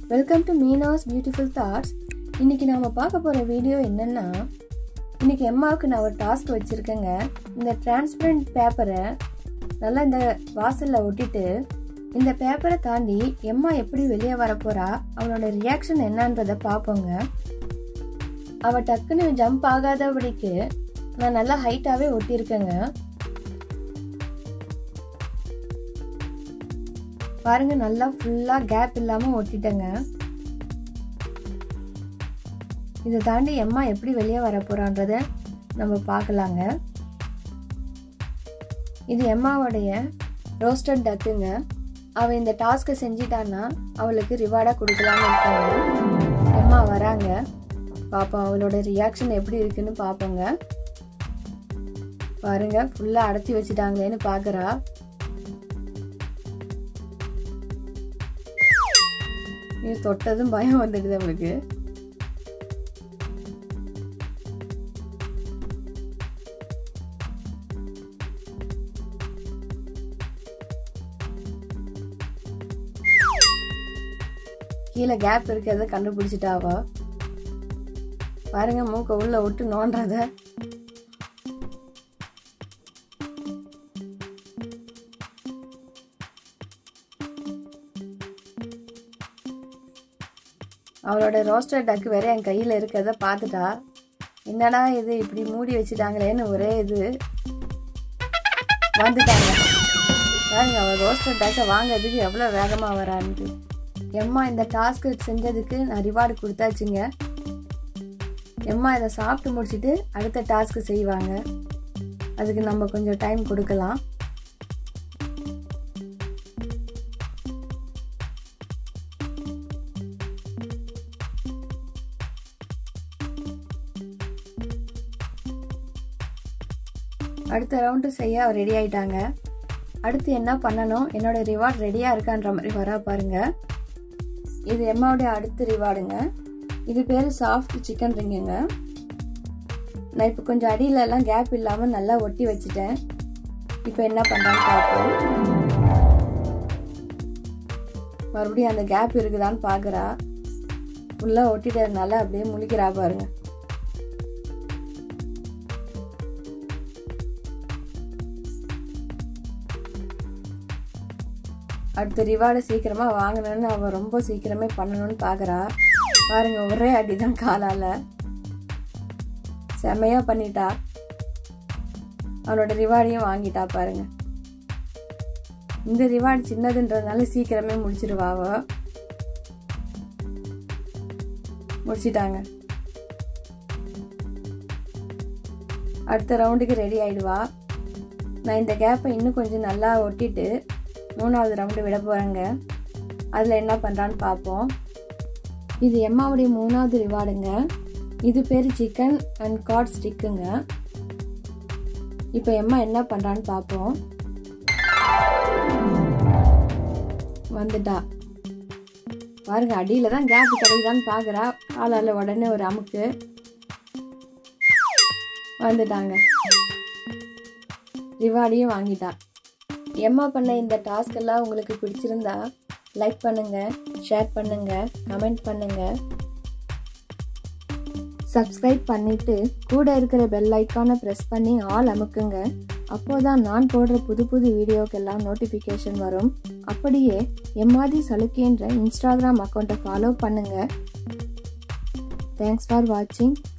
welcome to Meena's beautiful thoughts இன்னைக்கு நாம் பார்க்க போகிற வீடியோ என்னென்னா இன்னைக்கு எம்மாவுக்கு நான் ஒரு டாஸ்க் வச்சுருக்கேங்க இந்த டிரான்ஸ்பரண்ட் பேப்பரை நல்லா இந்த வாசலில் ஒட்டிட்டு இந்த பேப்பரை தாண்டி எம்மா எப்படி வெளியே வரப்போறா அவளோட ரியாக்ஷன் என்னன்றதை பார்ப்போங்க அவள் டக்குன்னு ஜம்ப் ஆகாதபடிக்கு நான் நல்லா ஹைட்டாகவே ஒட்டியிருக்கேங்க பாருங்க நல்லா ஃபுல்லாக கேப் இல்லாமல் ஒட்டிட்டேங்க இதை தாண்டி எம்மா எப்படி வெளியே வர போகிறான்றத நம்ம பார்க்கலாங்க இது எம்மாவுடைய ரோஸ்டட் டக்குங்க அவள் இந்த டாஸ்க்கை செஞ்சிட்டான்னா அவளுக்கு ரிவார்டாக கொடுக்கலான்னு இருக்காங்க எம்மா வராங்க பார்ப்போம் அவளோட ரியாக்ஷன் எப்படி இருக்குன்னு பார்ப்போங்க பாருங்க ஃபுல்லாக அடைச்சி வச்சுட்டாங்களேன்னு பார்க்குறா இது தொட்டதும் பயம் வந்துடுது அவளுக்கு கீழே கேப் இருக்கிறத கண்டுபிடிச்சிட்டாவா பாருங்க மூக்க உள்ள விட்டு நோன்றத அவளோட ரோஸ்டர் டக்கு வேற என் கையில் இருக்கிறத பார்த்துட்டா என்னடா இது இப்படி மூடி வச்சுட்டாங்களேன்னு ஒரே இது வந்துட்டாங்க பாருங்க அவள் ரோஸ்டர் டக்கை வாங்கிறதுக்கு எவ்வளோ வேகமாக வரான்ட்டு எம்மா இந்த டாஸ்க்கு செஞ்சதுக்கு நான் ரிவார்டு கொடுத்தாச்சுங்க எம்மா இதை சாப்பிட்டு முடிச்சுட்டு அடுத்த டாஸ்க்கு செய்வாங்க அதுக்கு நம்ம கொஞ்சம் டைம் கொடுக்கலாம் அடுத்த ரவுண்டு செய்ய அவர் ரெடி ஆயிட்டாங்க அடுத்து என்ன பண்ணணும் என்னோட ரிவார்ட் ரெடியாக இருக்கான்ற மாதிரி வரா பாருங்க இது எம்மாவுடைய அடுத்த ரிவார்டுங்க இது பேர் சாஃப்ட் சிக்கன் ரிங்குங்க நான் இப்போ கொஞ்சம் அடியில எல்லாம் கேப் இல்லாமல் நல்லா ஒட்டி வச்சுட்டேன் இப்போ என்ன பண்ணுறான்னு பார்ப்போம் மறுபடியும் அந்த கேப் இருக்குதான்னு பார்க்குறா ஃபுல்லாக ஒட்டிட்டதுனால அப்படியே முழிக்கிறா பாருங்க அடுத்த ரிவார்டை சீக்கிரமாக வாங்கணும்னு அவள் ரொம்ப சீக்கிரமே பண்ணணும்னு பார்க்குறா பாருங்க ஒரே அடி தான் காலால் செம்மையாக பண்ணிட்டா அவளோட ரிவார்டையும் வாங்கிட்டா பாருங்க இந்த ரிவார்டு சின்னதுன்றதுனால சீக்கிரமே முடிச்சிருவா அவ முடிச்சிட்டாங்க அடுத்த ரவுண்டுக்கு ரெடி ஆயிடுவா நான் இந்த கேப்பை இன்னும் கொஞ்சம் நல்லா ஒட்டிட்டு மூணாவது ரவுண்டு விட போகிறேங்க அதில் என்ன பண்ணுறான்னு பார்ப்போம் இது எம்மாவுடைய மூணாவது ரிவார்டுங்க இது பேர் சிக்கன் அண்ட் காட் ஸ்டிக்குங்க இப்போ எம்மா என்ன பண்ணுறான்னு பார்ப்போம் வந்துட்டா பாருங்க அடியில் தான் கேப் கிடைக்குதான்னு பார்க்குறா காலால் உடனே ஒரு அமுக்கு வந்துட்டாங்க ரிவார்டையும் வாங்கிட்டா எம்மா பண்ண இந்த டாஸ்க் எல்லாம் உங்களுக்கு பிடிச்சிருந்தா லைக் பண்ணுங்க ஷேர் பண்ணுங்க கமெண்ட் பண்ணுங்க சப்ஸ்கிரைப் பண்ணிட்டு கூட இருக்கிற பெல் ஐக்கானை ப்ரெஸ் பண்ணி ஆல் அமுக்குங்க அப்போதான் நான் போடுற புது புது வீடியோக்கெல்லாம் நோட்டிஃபிகேஷன் வரும் அப்படியே எம்மாதி சலுக்கைன்ற இன்ஸ்டாகிராம் அக்கௌண்ட்டை ஃபாலோ பண்ணுங்க தேங்க்ஸ் ஃபார் வாட்சிங்